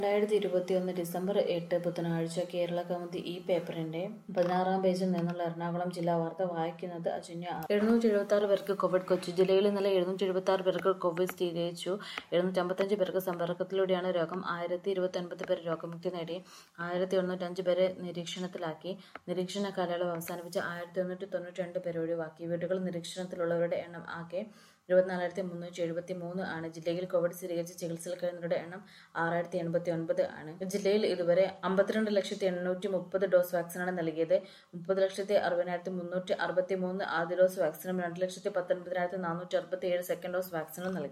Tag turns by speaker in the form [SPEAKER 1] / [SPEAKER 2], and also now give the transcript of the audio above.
[SPEAKER 1] രണ്ടായിരത്തി ഇരുപത്തിയൊന്ന് ഡിസംബർ എട്ട് ബുധനാഴ്ച കേരള കൗമുദി ഈ പേപ്പറിന്റെ പതിനാറാം പേജിൽ നിന്നുള്ള എറണാകുളം ജില്ലാ വാർത്ത വായിക്കുന്നത് അജന്യ ആർ. എഴുന്നൂറ്റി എഴുപത്തി ആറ് പേർക്ക് കോവിഡ് കൊച്ചി ജില്ലയിൽ ഇന്നലെ എഴുന്നൂറ്റി എഴുപത്തി ആറ് പേർക്ക് കോവിഡ് സ്ഥിരീകരിച്ചു എഴുന്നൂറ്റി അമ്പത്തഞ്ച് പേർക്ക് സമ്പർക്കത്തിലൂടെയാണ് രോഗം ആയിരത്തി ഇരുപത്തി ഒൻപത് പേർ രോഗമുക്തി നേടി ആയിരത്തി എഴുന്നൂറ്റഞ്ച് പേരെ നിരീക്ഷണത്തിലാക്കി നിരീക്ഷണ കാലയളവ് അവസാനിപ്പിച്ച് ആയിരത്തി എണ്ണൂറ്റി തൊണ്ണൂറ്റി രണ്ട് പേരെ ഒഴിവാക്കി വീടുകൾ നിരീക്ഷണത്തിലുള്ളവരുടെ എണ്ണം ആകെ ഇരുപത്തിനാലായിരത്തി മുന്നൂറ്റി എഴുപത്തി മൂന്ന് ആണ് ജില്ലയിൽ കോവിഡ് സ്ഥിരീകരിച്ച് ചികിത്സയിൽ കഴിയുന്നവരുടെ എണ്ണം ആറായിരത്തി എൺപത്തി ഒൻപത് ആണ് ജില്ലയിൽ ഇതുവരെ അമ്പത്തിരണ്ട് ലക്ഷത്തി എണ്ണൂറ്റി മുപ്പത് ഡോസ് വാക്സിനാണ് നൽകിയത് മുപ്പത് ലക്ഷത്തി അറുപതിനായിരത്തി മുന്നൂറ്റി അറുപത്തി മൂന്ന് ആദ്യ ഡോസ് വാക്സിനും രണ്ട് ലക്ഷത്തി പത്തൊൻപതിനായിരത്തി നാനൂറ്റി അറുപത്തി ഏഴ് സെക്കൻഡ് ഡോസ് വാക്സിനും നൽകി